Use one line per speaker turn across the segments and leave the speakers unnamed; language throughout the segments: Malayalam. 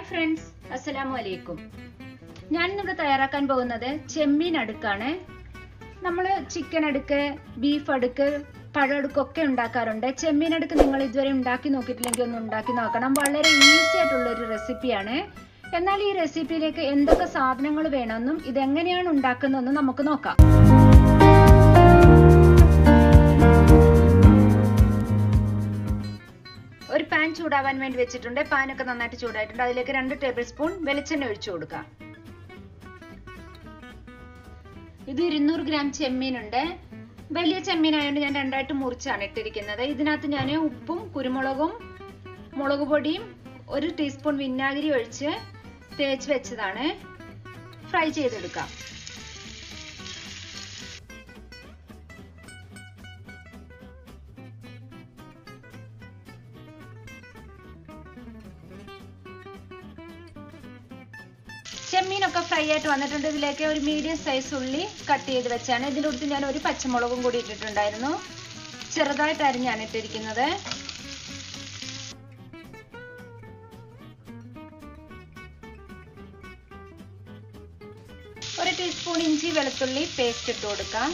ഫ്രണ്ട്സ് അസ്സലാമു അലൈക്കും ഞാൻ ഇന്നിവിടെ തയ്യാറാക്കാൻ പോകുന്നത് ചെമ്മീൻ അടുക്കാണ് നമ്മൾ ചിക്കൻ അടുക്ക് ബീഫ് അടുക്ക് പഴടുക്കൊക്കെ ഉണ്ടാക്കാറുണ്ട് ചെമ്മീൻ അടുക്ക് നിങ്ങൾ ഇതുവരെ ഉണ്ടാക്കി നോക്കിയിട്ടില്ലെങ്കിൽ ഒന്ന് ഉണ്ടാക്കി നോക്കണം വളരെ ഈസി ആയിട്ടുള്ള ഒരു റെസിപ്പിയാണ് എന്നാൽ ഈ റെസിപ്പിയിലേക്ക് എന്തൊക്കെ സാധനങ്ങൾ വേണമെന്നും ഇതെങ്ങനെയാണ് ഉണ്ടാക്കുന്നതെന്നും നമുക്ക് നോക്കാം ഒരു പാൻ ചൂടാവാൻ വേണ്ടി വെച്ചിട്ടുണ്ട് പാനൊക്കെ നന്നായിട്ട് ചൂടായിട്ടുണ്ട് അതിലേക്ക് രണ്ട് ടേബിൾ സ്പൂൺ വെളിച്ചെണ്ണ ഒഴിച്ചു കൊടുക്കാം ഇത് ഇരുന്നൂറ് ഗ്രാം ചെമ്മീനുണ്ട് വലിയ ചെമ്മീൻ ആയതുകൊണ്ട് ഞാൻ രണ്ടായിട്ട് മുറിച്ചാണ് ഇട്ടിരിക്കുന്നത് ഇതിനകത്ത് ഞാൻ ഉപ്പും കുരുമുളകും മുളക് പൊടിയും ഒരു ടീസ്പൂൺ വിനാഗിരി ഒഴിച്ച് തേച്ച് വെച്ചതാണ് ഫ്രൈ ചെയ്തെടുക്കാം ചെമ്മീനൊക്കെ ഫ്രൈ ആയിട്ട് വന്നിട്ടുണ്ട് ഇതിലേക്ക് ഒരു മീഡിയം സൈസ് ഉള്ളി കട്ട് ചെയ്ത് വെച്ചാണ് ഇതിൻ്റെ അടുത്ത് ഞാൻ ഒരു പച്ചമുളകും കൂടി ഇട്ടിട്ടുണ്ടായിരുന്നു ചെറുതായിട്ട് അരിഞ്ഞാണ് ഇട്ടിരിക്കുന്നത് ഒരു ടീസ്പൂൺ ഇഞ്ചി വെളുത്തുള്ളി പേസ്റ്റ് ഇട്ട് കൊടുക്കാം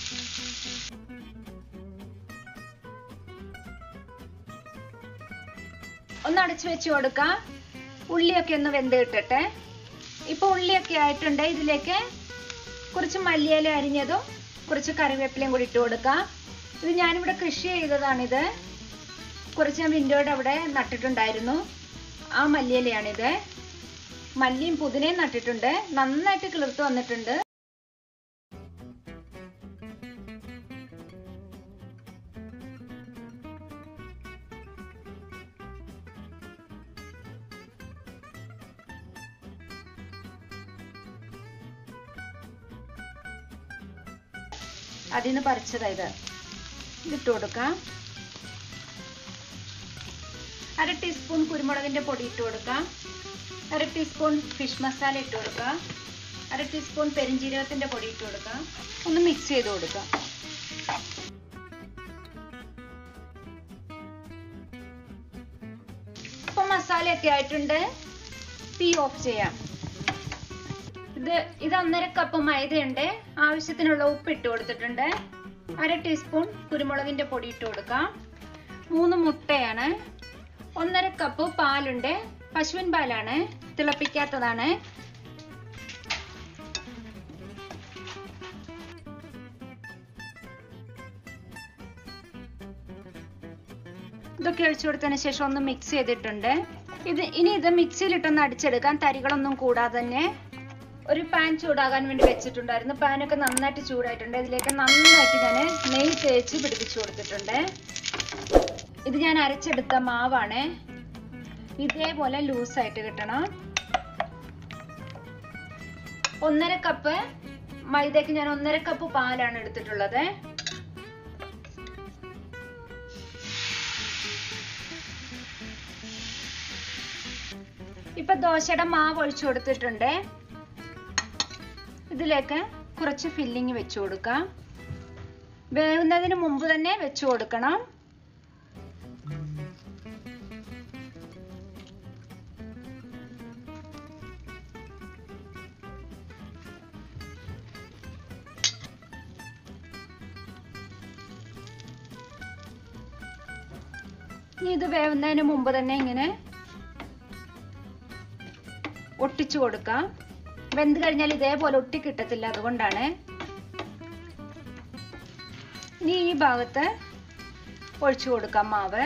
ഒന്ന് അടച്ചു വെച്ച് കൊടുക്കാം ഉള്ളിയൊക്കെ ഒന്ന് വെന്ത് കിട്ടട്ടെ ഇപ്പൊ ഉള്ളിയൊക്കെ ആയിട്ടുണ്ട് ഇതിലേക്ക് കുറച്ച് മല്ലിയില അരിഞ്ഞതും കുറച്ച് കറിവേപ്പിലയും കൂടി ഇട്ട് കൊടുക്കാം ഇത് ഞാനിവിടെ കൃഷി ചെയ്തതാണിത് കുറച്ച് ഞാൻ വിൻഡോയുടെ അവിടെ നട്ടിട്ടുണ്ടായിരുന്നു ആ മല്ലിയിലയാണിത് മല്ലിയും പുതിനയും നട്ടിട്ടുണ്ട് നന്നായിട്ട് കിളിർത്ത് വന്നിട്ടുണ്ട് അതിൽ നിന്ന് പറിച്ചതാ ഇത് ഇതിട്ട് കൊടുക്കാം അര ടീസ്പൂൺ കുരുമുളകിന്റെ പൊടി ഇട്ട് കൊടുക്കാം അര ടീസ്പൂൺ ഫിഷ് മസാല ഇട്ട് കൊടുക്കാം അര ടീസ്പൂൺ പെരിഞ്ജീരകത്തിന്റെ പൊടി ഇട്ട് കൊടുക്കാം ഒന്ന് മിക്സ് ചെയ്ത് കൊടുക്കാം ഇപ്പൊ മസാലയൊക്കെ ആയിട്ടുണ്ട് തീ ഓഫ് ചെയ്യാം ഇത് ഇത് ഒന്നര കപ്പ് മൈദയുണ്ട് ആവശ്യത്തിനുള്ള ഉപ്പ് ഇട്ട് കൊടുത്തിട്ടുണ്ട് അര ടീസ്പൂൺ കുരുമുളകിന്റെ പൊടി ഇട്ട് കൊടുക്കാം മൂന്ന് മുട്ടയാണ് ഒന്നര കപ്പ് പാലുണ്ട് പശുവിൻ പാലാണ് തിളപ്പിക്കാത്തതാണ് ഇതൊക്കെ ഒഴിച്ചു കൊടുത്തതിന് ശേഷം ഒന്ന് മിക്സ് ചെയ്തിട്ടുണ്ട് ഇത് ഇനി ഇത് മിക്സിയിലിട്ടൊന്ന് അടിച്ചെടുക്കാൻ തരികളൊന്നും കൂടാതെ തന്നെ ഒരു പാൻ ചൂടാകാൻ വേണ്ടി വെച്ചിട്ടുണ്ടായിരുന്നു പാനൊക്കെ നന്നായിട്ട് ചൂടായിട്ടുണ്ട് ഇതിലേക്ക് നന്നായിട്ട് ഞാൻ നെയ്യ് തേച്ച് പിടിപ്പിച്ചു കൊടുത്തിട്ടുണ്ട് ഇത് ഞാൻ അരച്ചെടുത്ത മാവാണ് ഇതേപോലെ ലൂസായിട്ട് കിട്ടണം ഒന്നര കപ്പ് മൈദക്ക് ഞാൻ ഒന്നര കപ്പ് പാലാണ് എടുത്തിട്ടുള്ളത് ഇപ്പൊ ദോശയുടെ മാവ് ഒഴിച്ചു കൊടുത്തിട്ടുണ്ട് ഇതിലേക്ക് കുറച്ച് ഫില്ലിങ് വെച്ചു കൊടുക്കാം വേവുന്നതിന് മുമ്പ് തന്നെ വെച്ചു കൊടുക്കണം ഇനി ഇത് വേവുന്നതിന് മുമ്പ് തന്നെ ഇങ്ങനെ ഒട്ടിച്ചു കൊടുക്കാം വെന്ത് കഴിഞ്ഞാൽ ഇതേപോലെ ഒട്ടി കിട്ടത്തില്ല അതുകൊണ്ടാണ് ഇനി ഈ ഭാഗത്ത് ഒഴിച്ചു കൊടുക്കാം മാവ്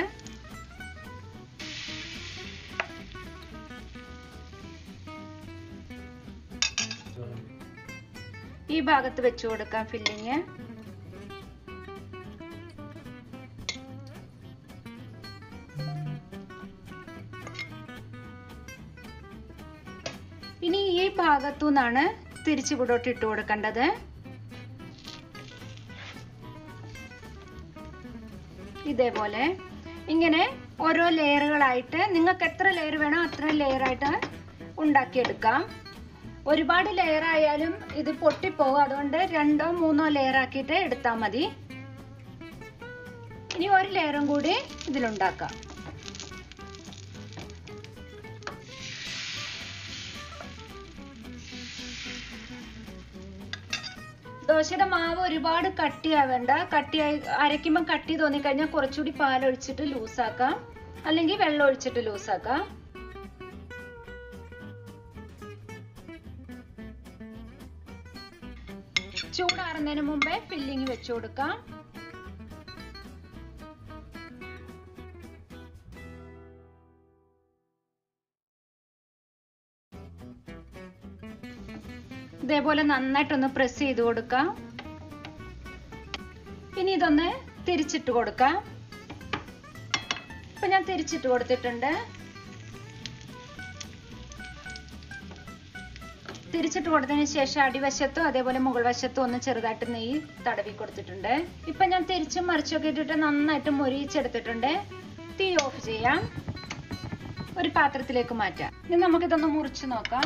ഈ ഭാഗത്ത് വെച്ചു കൊടുക്കാം ഫില്ലിങ് ഇനി ഈ ഭാഗത്തു നിന്നാണ് തിരിച്ചു ഇവിടോട്ട് ഇട്ട് കൊടുക്കേണ്ടത് ഇതേപോലെ ഇങ്ങനെ ഓരോ ലെയറുകളായിട്ട് നിങ്ങൾക്ക് എത്ര ലെയർ വേണോ അത്ര ലെയർ ആയിട്ട് ഉണ്ടാക്കിയെടുക്കാം ഒരുപാട് ലെയർ ആയാലും ഇത് പൊട്ടിപ്പോകും അതുകൊണ്ട് രണ്ടോ മൂന്നോ ലെയർ ആക്കിയിട്ട് എടുത്താൽ മതി ഇനി ഒരു ലെയറും കൂടി ഇതിലുണ്ടാക്കാം ദോശയുടെ മാവ് ഒരുപാട് കട്ടിയാവേണ്ട കട്ടിയായി അരയ്ക്കുമ്പോൾ കട്ടി തോന്നിക്കഴിഞ്ഞാൽ കുറച്ചുകൂടി പാലൊഴിച്ചിട്ട് ലൂസാക്കാം അല്ലെങ്കിൽ വെള്ളം ഒഴിച്ചിട്ട് ലൂസാക്കാം ചൂടാറുന്നതിന് മുമ്പേ ഫില്ലിങ് വെച്ചു കൊടുക്കാം ഇതേപോലെ നന്നായിട്ടൊന്ന് പ്രസ് ചെയ്ത് കൊടുക്കാം ഇനി ഇതൊന്ന് തിരിച്ചിട്ട് കൊടുക്കാം ഇപ്പൊ ഞാൻ തിരിച്ചിട്ട് കൊടുത്തിട്ടുണ്ട് തിരിച്ചിട്ട് കൊടുത്തതിന് ശേഷം അടിവശത്തും അതേപോലെ മുകൾ വശത്തും ഒന്ന് ചെറുതായിട്ട് നെയ്യ് തടവി കൊടുത്തിട്ടുണ്ട് ഇപ്പൊ ഞാൻ തിരിച്ചും മറിച്ചൊക്കെ ഇട്ടിട്ട് നന്നായിട്ട് മൊരിയിച്ചെടുത്തിട്ടുണ്ട് തീ ഓഫ് ചെയ്യാം ഒരു പാത്രത്തിലേക്ക് മാറ്റാം ഇനി നമുക്കിതൊന്ന് മുറിച്ച് നോക്കാം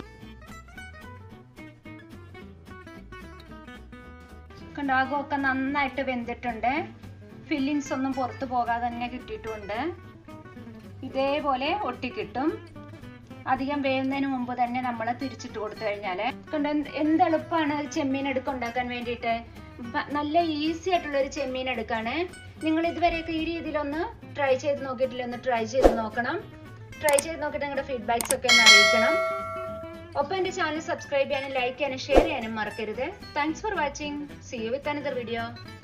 കണ്ടാകമൊക്കെ നന്നായിട്ട് വെന്തിട്ടുണ്ട് ഫില്ലിങ്സ് ഒന്നും പുറത്തു പോകാതെ തന്നെ കിട്ടിയിട്ടുണ്ട് ഇതേപോലെ ഒട്ടിക്കിട്ടും അധികം വേവുന്നതിന് മുമ്പ് തന്നെ നമ്മൾ തിരിച്ചിട്ട് കൊടുത്തു കഴിഞ്ഞാൽ കണ്ട എന്ത് എളുപ്പമാണ് ചെമ്മീൻ എടുക്ക ഉണ്ടാക്കാൻ വേണ്ടിയിട്ട് നല്ല ഈസി ആയിട്ടുള്ള ഒരു ചെമ്മീൻ എടുക്കാണ് നിങ്ങൾ ഇതുവരെയൊക്കെ ഈ രീതിയിലൊന്ന് ട്രൈ ചെയ്ത് നോക്കിയിട്ടില്ല ഒന്ന് ട്രൈ ചെയ്ത് നോക്കണം ട്രൈ ചെയ്ത് നോക്കിയിട്ട് നിങ്ങളുടെ ഫീഡ്ബാക്സ് ഒക്കെ ഒന്ന് അറിയിക്കണം ഒപ്പം എന്റെ ചാനൽ സബ്സ്ക്രൈബ് ചെയ്യാനും ലൈക്ക് ചെയ്യാനും ഷെയർ ചെയ്യാനും മറക്കരുത് thanks for watching see you with another video